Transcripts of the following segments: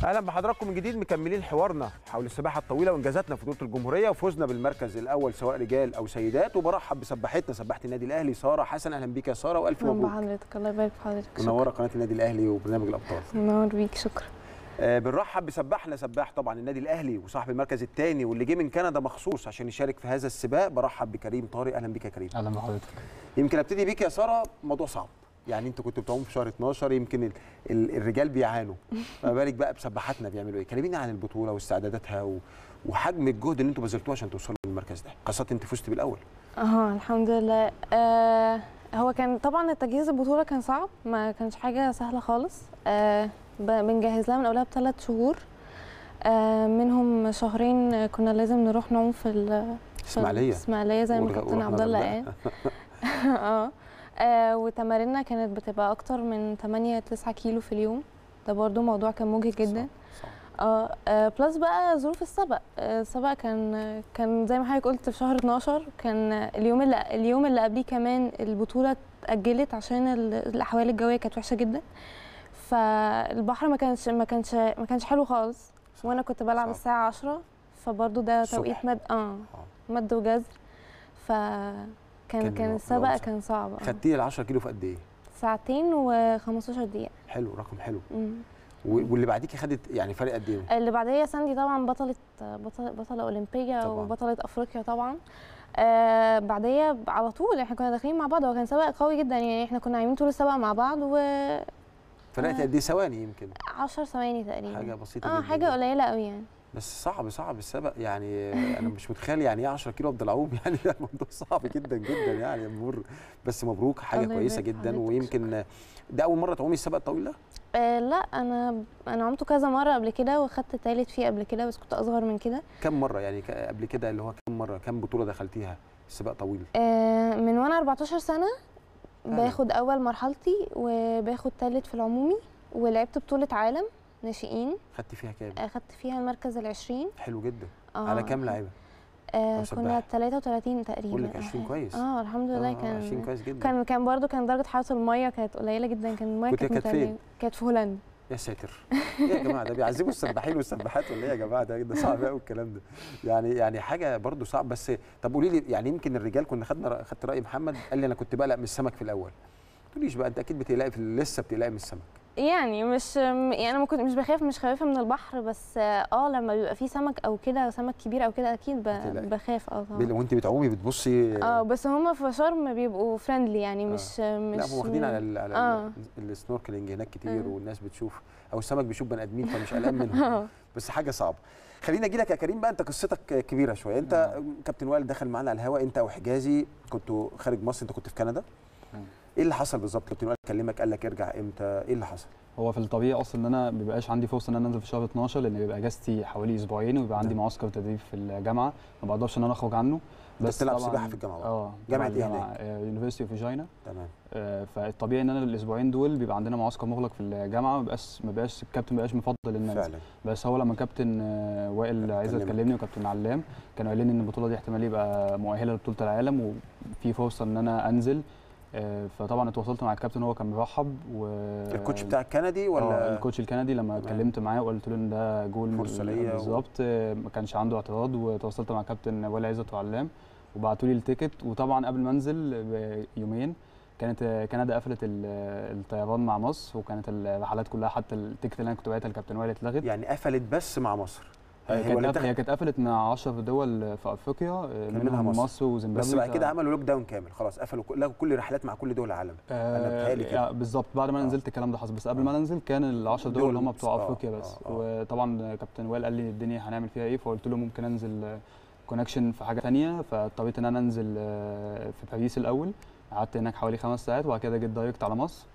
اهلا بحضراتكم من جديد مكملين حوارنا حول السباحه الطويله وانجازاتنا في بطوله الجمهوريه وفوزنا بالمركز الاول سواء رجال او سيدات وبرحب بسباحتنا سباحه النادي الاهلي ساره حسن اهلا بيك يا ساره والف اهلا مبروك بحضرتك الله يبارك في حضرتك شكرا منوره قناه النادي الاهلي وبرنامج الابطال منور بيك شكرا آه بنرحب بسباحنا سباح طبعا النادي الاهلي وصاحب المركز الثاني واللي جه من كندا مخصوص عشان يشارك في هذا السباق برحب بكريم طارق اهلا بيك يا كريم اهلا بحضرتك يمكن ابتدي بيك يا ساره موضوع صعب يعني انتوا كنتوا بتعوموا في شهر 12 يمكن ال ال الرجال بيعانوا ما بالك بقى بسباحاتنا بيعملوا ايه كلمينا عن البطوله واستعداداتها و... وحجم الجهد اللي انتوا بذلتوه عشان توصلوا للمركز ده خاصه انت فزتي بالاول اه الحمد لله آه هو كان طبعا التجهيز البطوله كان صعب ما كانش حاجه سهله خالص آه ب- بنجهز لها من قبلها بثلاث شهور آه منهم شهرين كنا لازم نروح نعوم في ال- في اسماعيليه اسماعيليه زي ما والغ- كابتن ورحنا عبد الله الغردقة. قال اه آه، وتماريننا كانت بتبقى اكتر من 8 9 كيلو في اليوم ده برضو موضوع كان مجهد جدا صعب. اه آه، بلس بقى ظروف السبق آه، السبق كان كان زي ما حضرتك قلت في شهر 12 كان اليوم اللي اليوم اللي قبليه كمان البطوله اتاجلت عشان ال- الاحوال الجويه كانت وحشه جدا فالبحر ما كانش ما كانش ما كانش حلو خالص صح. وانا كنت بلعب صعب. الساعه 10 فبرضو ده الصبح. توقيت مد اه آه. مد وجزر فكان كان كان الوضع السبق صعب. كان صعب آه. خدتيه ال 10 كيلو في قد ايه ساعتين و15 دقيقة حلو رقم حلو مم. و- واللي بعديكي خدت يعني فرق قد ايه اللي بعديها ساندي طبعا بطلة بطلة, بطلة أولمبية طبعاً. وبطلة أفريقيا طبعا آه بعديها على طول احنا كنا داخلين مع بعض هو كان سباق قوي جدا يعني احنا كنا عايمين طول السباق مع بعض و فرقت آه. قد ايه ثواني يمكن 10 ثواني تقريبا حاجه بسيطه اه جدا حاجة قليلة قوي يعني بس صعب صعب السبق يعني انا مش متخيل يعني ايه 10 كيلو افضل اعوم يعني ده الموضوع صعب جدا جدا يعني مر بس مبروك حاجه الله كويسه يبارك في جدا حضرتك، ويمكن ده اول مره تعومي السبق الطويل ده آه لا انا انا عمته كذا مرة قبل كده واخدت تالت فيه قبل كده بس كنت اصغر من كده كم مره يعني ك- قبل كده اللي هو كم مره كم بطوله دخلتيها سباق طويل آه من وانا 14 سنة فعلاً. باخد اول مرحلتي وباخد تالت في العمومي ولعبت بطولة عالم ناشئين خدتي فيها كام اخدت فيها المركز العشرين حلو جدا آه على كام لاعيبه آه أو كنا سباحة؟ 33 تقريبا بقول لك أو 20 حاجة. كويس. اه الحمد لله آه، كان 20 كويس جدا كان كان برضو كان درجة حرارة المية كانت قليلة جدا كان المية كنت- كانت كانت فين؟ متلجة. كانت في هولندا يا ساتر ايه يا جماعه ده بيعذبوا السباحين والسباحات ولا ايه يا جماعه ده ده صعب قوي الكلام ده يعني يعني حاجه برضو صعب بس طب قولي لي يعني يمكن الرجال كنا خدنا خدت راي محمد قال لي انا كنت بقلق من السمك في الاول ما تقوليش بقى انت اكيد بتقلقي في لسه بتقلقي من السمك يعني مش يعني انا ما كنت مش بخاف مش خايفة من البحر بس اه لما بيبقى فيه سمك او كده سمك كبير او كده اكيد ب- بتقلقي. بخاف اه بال- طبعا وانت بتعومي بتبصي اه بس هم في شرم بيبقوا فريندلي يعني آه. مش مش لا هم واخدين على ال على آه. ال السنوركلينج هناك كتير آه. والناس بتشوف او السمك بيشوف بني ادمين فمش قلقان منهم اه بس حاجه صعبه خلينا اجي لك يا كريم بقى انت قصتك كبيره شويه انت كابتن وائل دخل معانا على الهواء انت وحجازي كنتوا خارج مصر انت كنت في كندا مم. ايه اللي حصل بالظبط كابتن وائل كلمك قال لك ارجع امتى ايه اللي حصل هو في الطبيعي اصلا ان انا ما بيبقاش عندي فرصه ان انا انزل في شهر 12 لان بيبقى اجازتي حوالي اسبوعين وبيبقى عندي نعم. معسكر تدريب في الجامعه ما بقدرش ان انا اخرج عنه بس بتلعب طبعاً- سباحه في الجامعه بقى. اه جامعة تبع إيه الجامعة، آه، يونيفرسيتي اوف فيجينا تمام آه، فالطبيعي ان انا الاسبوعين دول بيبقى عندنا معسكر مغلق في الجامعه ما بيبقاش ما بيبقاش الكابتن ما بيبقاش مفضل ان أنزل. فعلا بس هو لما كابتن آه، وائل عايز كلمك. كلمني وكابتن علام كانوا قايلين ان البطوله دي احتمال يبقى مؤهله لبطوله العالم وفي فرصه ان انا انزل آه، فطبعا اتواصلت مع الكابتن هو كان مرحب و الكوتش بتاعك كندي ولا ولا الكوتش الكندي لما تمام. اتكلمت معاه وقلت له ان ده جول من فرصة ال- ليا و- بالظبط آه، ما كانش عنده اعتراض وتواصلت مع كابتن وائل عزت وعلام وبعتوا لي التيكت وطبعا قبل ما انزل بيومين كانت آه، كندا قفلت ال- الطيران مع مصر وكانت الرحلات كلها حتى التيكت اللي انا كنت باعتها لكابتن وائل اتلغت يعني قفلت بس مع مصر هي هي كانت ولا قف- بتاخد- هي كانت قفلت مع 10 دول في افريقيا آه، منها منهم مصر. مصر وزيمبابوي بس بعد ف- كده عملوا لوك داون كامل خلاص قفلوا كل- لغوا كل الرحلات مع كل دول العالم أنا آه بتهيألي كده. يعني بالظبط بعد ما آه. انا نزلت الكلام ده حصل بس قبل آه. ما انا انزل كان ال 10 دول دول اللي هم بتوع آه، افريقيا بس آه، آه. وطبعا كابتن وائل قال لي الدنيا هنعمل فيها ايه فقلت له ممكن انزل كونكشن في حاجه ثانيه فاضطريت ان انا انزل آه، في باريس الاول قعدت هناك حوالي خمس ساعات وبعد كده جيت دايركت على مصر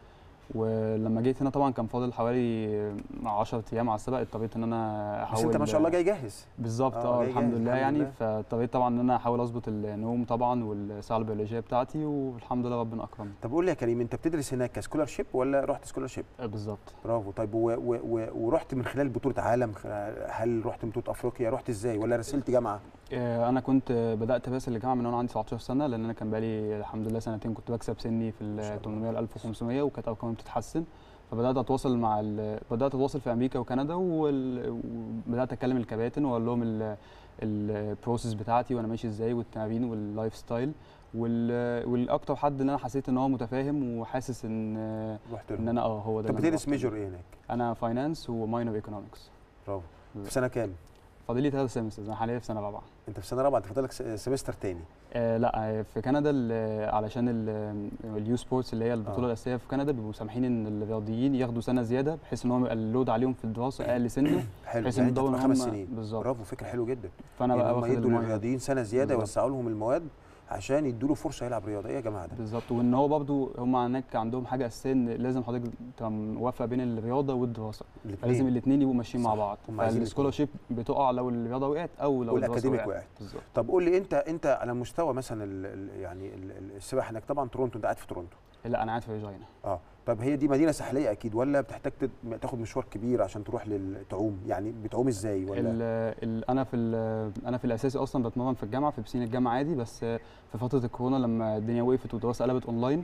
ولما جيت هنا طبعا كان فاضل حوالي 10 ايام على السبق اضطريت ان انا احاول بس انت ما شاء الله جاي جاهز بالظبط آه، اه جاي الحمد جاهز، لله الحمد يعني لله. فاضطريت طبعا ان انا احاول اظبط النوم طبعا والساعه البيولوجيه بتاعتي والحمد لله ربنا اكرمني طب قول لي يا كريم انت بتدرس هناك كسكولار شيب ولا رحت سكولار شيب آه، بالظبط برافو طيب و و و ورحت من خلال بطوله عالم خ- هل رحت بطوله افريقيا رحت ازاي ولا رسلت جامعه آه، انا كنت بدات بس الجامعه من وانا عندي 19 سنه لان انا كان بقالي الحمد لله سنتين كنت بكسب سني في ما شاء ال الله. 800 ال 1500 وكانت ارقامي بتتحسن فبدات اتواصل مع ال... بدات اتواصل في امريكا وكندا وال... وبدات اكلم الكباتن واقول لهم ال... البروسيس بتاعتي وانا ماشي ازاي والتمارين واللايف ستايل وال... والاكتر حد اللي انا حسيت ان هو متفاهم وحاسس ان رحت ان له انا اه هو ده طب اللي أنا بتدرس رحت له. ميجور ايه هناك انا فاينانس وماينر ايكونومكس برافو في سنه كام فاضل لي ثلاث سيمسترز انا حاليا في سنه رابعه انت في سنه رابعه انت فاضلك س- سمستر تاني آه لا آه، في كندا ال- علشان اليو سبورتس اللي هي البطوله آه. الاساسيه في كندا بيبقوا سامحين ان الرياضيين ياخدوا سنه زياده بحيث ان هو يبقى اللود عليهم في الدراسه اقل سنه حلو بحيث يعني ان انت يضمنوا هتبقى إن خمس هم- سنين بالظبط برافو فكره حلوه جدا فانا يعني بقى هم واخد يدوا الماينر للرياضيين سنه زياده بالظبط. يوسعوا لهم المواد عشان يدوا له فرصه يلعب رياضه ايه يا جماعه ده بالظبط وان هو برضه هم هناك عندهم حاجه اساسيه ان لازم حضرتك تبقى موافقه بين الرياضه والدراسه فلازم الاثنين الاثنين يبقوا ماشيين مع صح. بعض هم عايزين فالسكولارشيب بتقع لو الرياضه وقعت او لو الدراسه والاكاديميك وقعت وقعت بالظبط طب قول لي انت انت على مستوى مثلا ال ال يعني ال ال السباحه هناك طبعا تورونتو انت قاعد في تورونتو لا انا قاعد في ريجينا اه طب هي دي مدينه ساحليه اكيد ولا بتحتاج تد- تاخد مشوار كبير عشان تروح للتعوم يعني بتعوم ازاي ولا ال ال انا في ال- انا في الاساسي اصلا بتمرن في الجامعه في بسين الجامعه عادي بس في فتره الكورونا لما الدنيا وقفت والدراسه قلبت اونلاين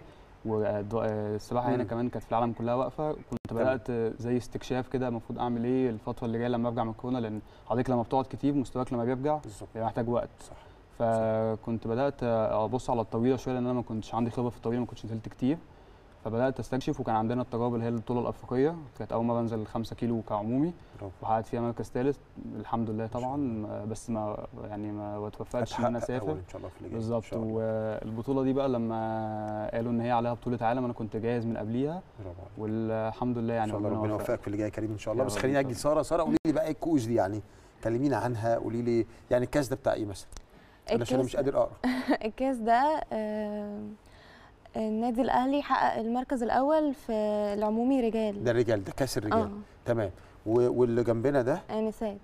والسباحه هنا مم. كمان كانت في العالم كلها واقفه كنت تمام. بدات زي استكشاف كده المفروض اعمل ايه الفتره اللي جايه لما ارجع من الكورونا لان حضرتك لما بتقعد كتير مستواك لما بيرجع بالظبط بيبقى محتاج وقت صح فكنت بدات ابص على الطويله شويه لان انا ما كنتش عندي خبره في الطويله ما كنتش نزلت كتير فبدات استكشف وكان عندنا التجارب اللي هي البطوله الافريقيه كانت اول مره انزل 5 كيلو كعمومي برافو وحققت فيها مركز ثالث الحمد لله طبعا ما- بس ما يعني ما توفقتش ان انا هتحقق اسافر أول ان شاء الله في اللي جاي إن بالظبط شاء الله. والبطوله دي بقى لما قالوا ان هي عليها بطوله عالم انا كنت جاهز من قبليها برافو عليك. والحمد لله ان يعني شاء الله ربنا وفقنا. يوفقك في اللي جاي يا كريم ان شاء الله يا بس رب خليني إن اجي شاء لساره ساره قولي لي بقى الكؤوس دي يعني كلمينا عنها قولي لي يعني الكاس ده بتاع ايه مثلا انا عشان أنا مش الكاس قادر اقرا الكاس ده آه، النادي الاهلي حقق المركز الاول في العمومي رجال ده الرجال ده كاس الرجال اه تمام و- واللي جنبنا ده انسات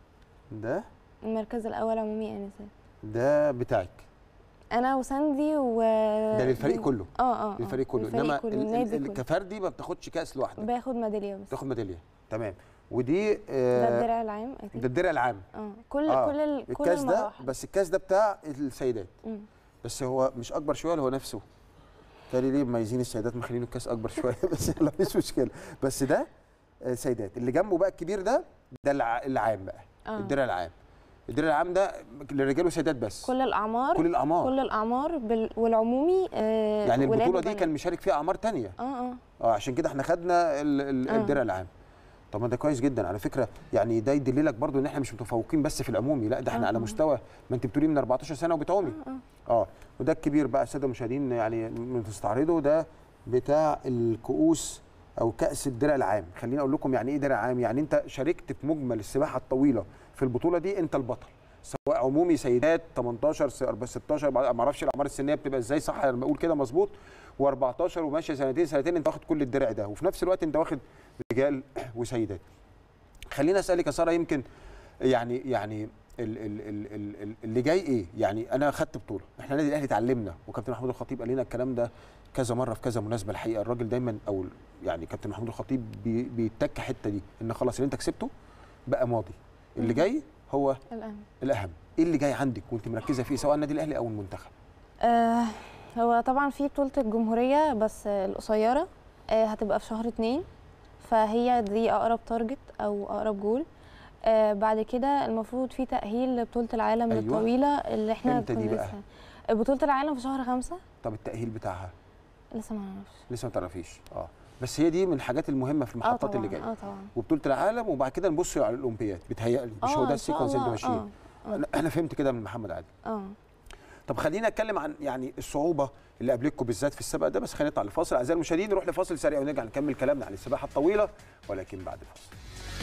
ده المركز الاول عمومي انسات ده بتاعك انا وساندي و ده للفريق كله اه اه آه، للفريق كله للفريق انما كله ال- ال- النادي ال- كله كفردي ما بتاخدش كاس لوحدك باخد ميداليه بس بتاخد ميداليه تمام ودي ده آه الدرع العام I think. ده الدرع العام اه كل آه، كل ال- كل الكاس ده المراحل بس الكاس ده بتاع السيدات مم. بس هو مش اكبر شويه ولا هو نفسه تالي ليه مميزين السيدات مخلينه الكاس اكبر شويه بس يلا مش مشكله بس ده آه، سيدات اللي جنبه بقى الكبير ده ده الع- العام بقى اه الدرع العام الدرع العام ده للرجال والسيدات بس كل الاعمار كل الاعمار كل الاعمار بال... والعمومي آه يعني ولاد البطوله دي وبنات. كان مشارك فيها اعمار تانية اه اه اه عشان كده احنا خدنا ال- ال- آه. الدرع العام طب ما ده كويس جدا على فكره يعني ده يدللك برضو ان احنا مش متفوقين بس في العمومي لا ده احنا آه. على مستوى ما انت بتقولي من 14 سنه وبتعومي اه اه وده الكبير بقى الساده المشاهدين يعني بتستعرضوا ده بتاع الكؤوس او كاس الدرع العام خليني اقول لكم يعني ايه درع عام يعني انت شاركت في مجمل السباحه الطويله في البطوله دي انت البطل سواء عمومي سيدات 18 س- 16 ما اعرفش الاعمار السنيه بتبقى ازاي صح انا بقول كده مظبوط و14 وماشيه سنتين سنتين انت واخد كل الدرع ده وفي نفس الوقت انت واخد رجال وسيدات خليني اسالك يا ساره يمكن يعني يعني ال- ال- ال- ال- ال- اللي جاي ايه؟ يعني انا خدت بطوله، احنا النادي الاهلي اتعلمنا وكابتن محمود الخطيب قال لنا الكلام ده كذا مره في كذا مناسبه الحقيقه الراجل دايما او يعني كابتن محمود الخطيب بي- بيتك الحته دي ان خلاص اللي انت كسبته بقى ماضي، اللي مم. جاي هو الان الاهم، ايه اللي جاي عندك وانت مركزه فيه سواء النادي الاهلي او المنتخب؟ آه هو طبعا في بطولة الجمهورية بس آه، القصيرة آه هتبقى في شهر اتنين فهي دي أقرب تارجت أو أقرب جول آه بعد كده المفروض في تأهيل لبطولة العالم أيوة. أيوة. الطويلة اللي احنا إمتى دي كنا بقى؟ لسه- بطولة العالم في شهر خمسة طب التاهيل بتاعها لسه ما نعرفش لسه ما تعرفيش اه بس هي دي من الحاجات المهمه في اه المحطات طبعا اللي جايه اه طبعا وبطوله العالم وبعد كده نبص على الاولمبياد بتهيألي مش آه، هو ده إن شاء السيكونس اللي الله. ماشيين اه آه. انا انا فهمت كده من محمد عادل اه طب خلينا نتكلم عن يعني الصعوبه اللي قابلتكم بالذات في السباق ده بس خلينا نطلع لفاصل اعزائي المشاهدين نروح لفاصل سريع ونرجع نكمل كلامنا عن السباحه الطويله ولكن بعد الفاصل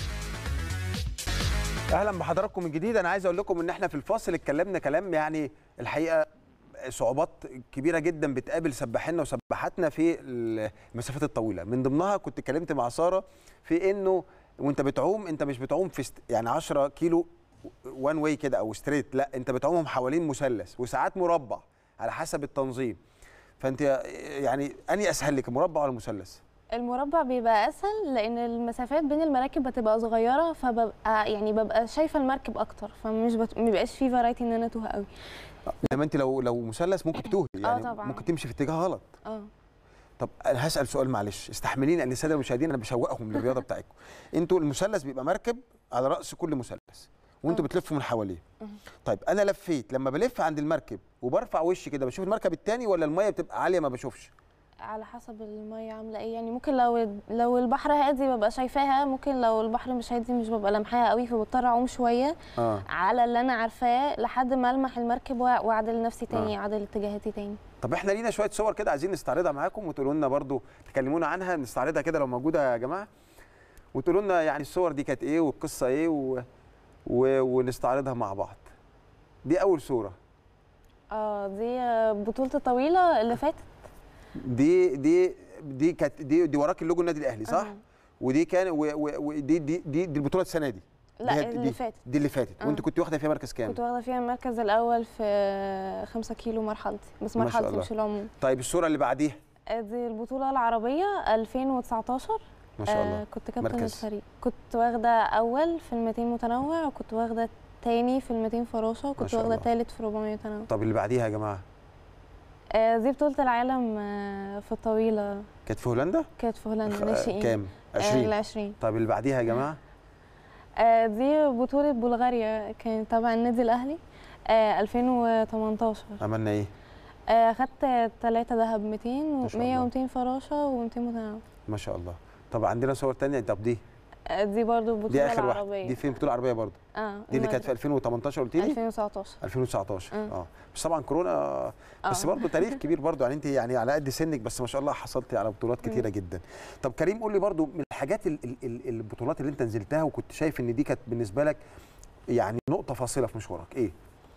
اهلا بحضراتكم من جديد انا عايز اقول لكم ان احنا في الفاصل اتكلمنا كلام يعني الحقيقه صعوبات كبيره جدا بتقابل سباحينا وسباحاتنا في المسافات الطويله من ضمنها كنت اتكلمت مع ساره في انه وانت بتعوم انت مش بتعوم في است... يعني 10 كيلو وان واي كده او ستريت لا انت بتعومهم حوالين مثلث وساعات مربع على حسب التنظيم فانت يعني اني اسهل لك مربع ولا مثلث المربع بيبقى اسهل لان المسافات بين المراكب بتبقى صغيره فببقى يعني ببقى شايفه المركب اكتر فمش بت... مبيبقاش فيه فرايتي ان انا اتوه قوي انما انت لو لو مثلث ممكن تتوهي يعني طبعاً. ممكن تمشي في اتجاه غلط اه طب انا هسال سؤال معلش استحمليني ان الساده المشاهدين انا بشوقهم للرياضه بتاعتكم انتوا المثلث بيبقى مركب على راس كل مثلث وانتوا آه. بتلفوا من حواليه مه. طيب انا لفيت لما بلف عند المركب وبرفع وشي كده بشوف المركب التاني ولا الميه بتبقى عاليه ما بشوفش على حسب المية عاملة ايه يعني ممكن لو لو البحر هادي ببقى شايفاها ممكن لو البحر مش هادي مش ببقى لمحاها قوي فبضطر اعوم شوية اه على اللي انا عارفاه لحد ما المح المركب وأ- واعدل نفسي تاني آه. اعدل اتجاهاتي تاني طب احنا لينا شويه صور كده عايزين نستعرضها معاكم وتقولوا لنا برضو تكلمونا عنها نستعرضها كده لو موجوده يا جماعه وتقولوا لنا يعني الصور دي كانت ايه والقصه ايه و... و... ونستعرضها مع بعض دي اول صوره اه دي بطولة الطويلة اللي فاتت دي دي دي كانت دي دي وراك اللوجو النادي الاهلي صح آه. ودي كان و- و- ودي دي دي دي البطوله السنه دي لا دي- اللي دي- فاتت دي اللي فاتت آه. وانت كنت واخده فيها مركز كام كنت واخدة فيها المركز الأول في خمسة كيلو مرحلتي بس ما شاء مرحلتي الله. مش العموم طيب الصوره اللي بعديها آه، دي البطولة العربية 2019 ما شاء آه، الله كنت كابتن مركز. الفريق كنت واخدة أول في ال 200 متنوع وكنت واخدة تاني في ال 200 فراشة وكنت شاء واخدة الله. تالت في 400 متنوع طب اللي بعديها يا جماعه آه، دي بطولة العالم آه، في الطويلة كانت في هولندا كانت في هولندا خ- ناشئين كام ال 20 20 طب اللي بعديها يا جماعه آه، دي بطولة بلغاريا كانت تبع النادي الأهلي آه، 2018 عملنا ايه آه، خدت ثلاثة ذهب 200 ما شاء الله. و100 و200 فراشة و200 متنوع ما شاء الله طب عندنا صور تانية طب دي آه، دي برضو البطولة دي اخر واحده العربية دي فين بطوله عربيه برضه اه دي اللي كانت في 2018 قلت لي 2019 2019 آه. اه بس طبعا كورونا بس آه. برضه تاريخ كبير برضه يعني انت يعني على قد سنك بس ما شاء الله حصلتي على بطولات كتيره جدا طب كريم قول لي برضه من الحاجات ال ال ال البطولات اللي انت نزلتها وكنت شايف ان دي كانت بالنسبه لك يعني نقطه فاصله في مشوارك ايه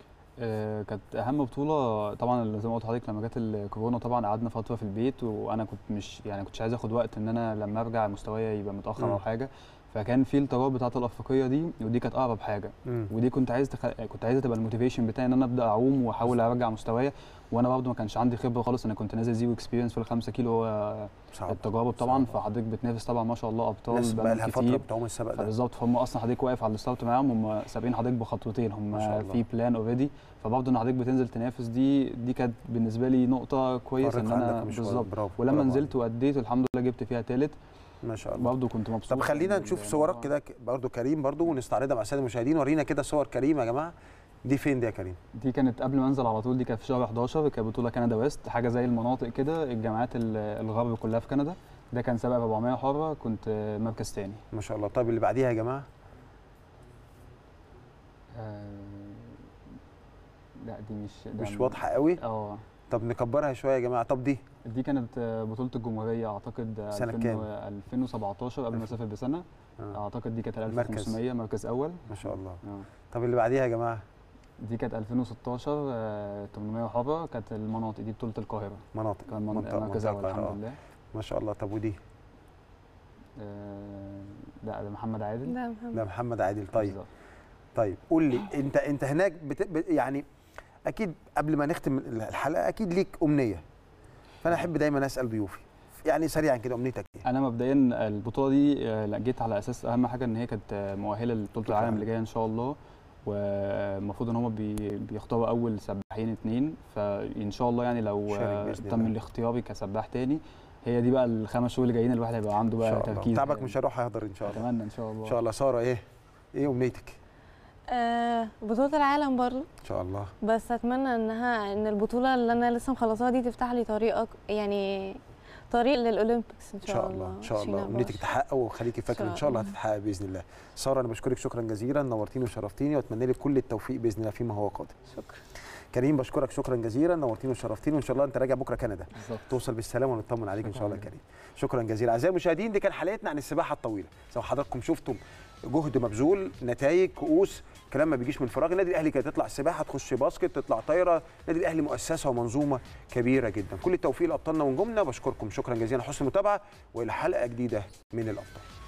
آه، كانت اهم بطوله طبعا اللي زي ما قلت لحضرتك لما جت الكورونا طبعا قعدنا فتره في البيت وانا كنت مش يعني كنتش عايز اخد وقت ان انا لما ارجع مستواي يبقى متاخر مم. او حاجه فكان في التجارب بتاعه الافريقيه دي ودي كانت اقرب حاجه مم. ودي كنت عايز تخ... كنت عايزه تبقى الموتيفيشن بتاعي ان انا ابدا اعوم واحاول ارجع مستوايا وانا برضه ما كانش عندي خبره خالص انا كنت نازل زيرو اكسبيرينس في الخمسة كيلو هو صعب التجارب طبعا صعب. فحضرتك بتنافس طبعا ما شاء الله ابطال ناس بقى بقالهم لها فتره كتير بتعوم السبق ده فبالظبط فهم اصلا حضرتك واقف على الستارت معاهم هم سابقين حضرتك بخطوتين ما شاء هم الله. في بلان اوريدي فبرضه ان حضرتك بتنزل تنافس دي دي كانت بالنسبه لي نقطه كويسه ان فرق انا عندك مشوار. بالظبط برافو ولما برافو نزلت واديت الحمد لله جبت فيها ثالث عليك. ما شاء الله برضه كنت مبسوط طب خلينا من نشوف الموضوع. صورك كده ك- برضه كريم برضه ونستعرضها مع الساده المشاهدين ورينا كده صور كريم يا جماعه دي فين دي يا كريم دي كانت قبل ما انزل على طول دي كانت في شهر 11 كانت بطوله كندا ويست حاجه زي المناطق كده الجامعات ال- الغرب كلها في كندا ده كان سبق 400 حره كنت آه، مركز تاني ما شاء الله طب اللي بعديها يا جماعه آه، لا دي مش ده مش واضحه قوي اه طب نكبرها شويه يا جماعه طب دي دي كانت آه، بطولة الجمهورية أعتقد آه، سنة 2000 كام؟ و- 2017 قبل ما أسافر بسنة آه. أعتقد دي كانت مركز. 1500 مركز أول ما شاء الله آه. طب اللي بعديها يا جماعه دي كانت 2016 آه، 800 حرة كانت المناطق دي بطولة القاهرة مناطق كان من- منطقة- مركز منطقة أول القاهرة، الحمد آه. لله ما شاء الله طب ودي آه، لا ده محمد عادل ده محمد ده محمد عادل طيب بالظبط. طيب قول لي انت انت هناك بت... ب- يعني اكيد قبل ما نختم الحلقه اكيد ليك امنيه فانا احب دايما اسال ضيوفي يعني سريعا كده امنيتك ايه أنا مبدئيا البطولة دي آه، لا، جيت على أساس أهم حاجة إن هي كانت آه، مؤهلة لبطولة العالم اللي جاية إن شاء الله والمفروض ان هم بي بيختاروا اول سباحين اتنين فان شاء الله يعني لو شارك آه، بإذن تم الله. الاختياري كسباح تاني هي دي بقى الخمس شهور اللي جايين الواحد هيبقى عنده ان بقى شاء الله تركيز تعبك يعني. مش هروح احضر ان شاء الله اتمنى ان شاء الله ان شاء الله ساره ايه ايه امنيتك آه بطولة العالم برضو ان شاء الله بس اتمنى انها ان البطولة اللي انا لسه مخلصاها دي تفتح لي طريق أك- يعني طريق للاولمبيكس ان ان شاء الله ان شاء الله امنيتك تتحقق وخليكي فاكره ان شاء الله هتتحقق باذن الله ساره انا بشكرك شكرا جزيلا نورتيني وشرفتيني واتمنى لك كل التوفيق باذن الله فيما هو قادم شكرا كريم بشكرك شكرا جزيلا نورتيني وشرفتيني وان شاء الله انت راجع بكره كندا بالظبط توصل بالسلامه ونطمن عليك ان شاء الله يا شكراً. كريم شكرا جزيلا اعزائي المشاهدين دي كان حلقتنا عن السباحه الطويله زي ما حضراتكم شفتم جهد مبذول نتائج كؤوس كلام ما بيجيش من فراغ النادي الاهلي كانت تطلع سباحه تخش باسكت تطلع طايره النادي الاهلي مؤسسه ومنظومه كبيره جدا كل التوفيق لابطالنا ونجومنا بشكركم شكرا جزيلا حسن المتابعه والى حلقه جديده من الابطال